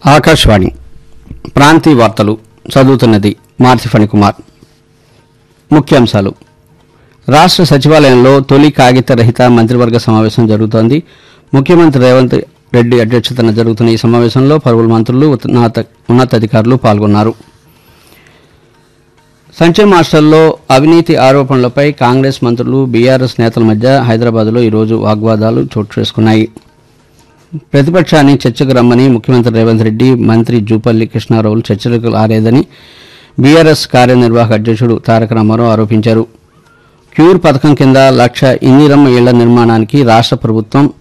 ఆకాశవాణి ప్రాంతీయ వార్తలు చదువుతున్నది మార్తి ఫణికుమార్ ముఖ్యాంశాలు రాష్ట్ర సచివాలయంలో తొలి కాగిత రహిత మంత్రివర్గ సమావేశం జరుగుతోంది ముఖ్యమంత్రి రేవంత్ రెడ్డి అధ్యక్షతన జరుగుతున్న ఈ సమావేశంలో పలువురు మంత్రులు ఉన్నత ఉన్నతాధికారులు పాల్గొన్నారు సంక్షేమ హాస్టల్లో అవినీతి ఆరోపణలపై కాంగ్రెస్ మంత్రులు బీఆర్ఎస్ నేతల మధ్య హైదరాబాద్లో ఈరోజు వాగ్వాదాలు చోటు చేసుకున్నాయి ప్రతిపక్షాన్ని చర్చకు రమ్మని ముఖ్యమంత్రి రేవంత్ రెడ్డి మంత్రి జూపల్లి కృష్ణారావులు చర్చలకు రాలేదని బీఆర్ఎస్ కార్యనిర్వాహక అధ్యక్షుడు తారక రామారావు ఆరోపించారు క్యూర్ పథకం కింద లక్ష ఇందిరమ్మ ఇళ్ల నిర్మాణానికి రాష్ట్ర ప్రభుత్వం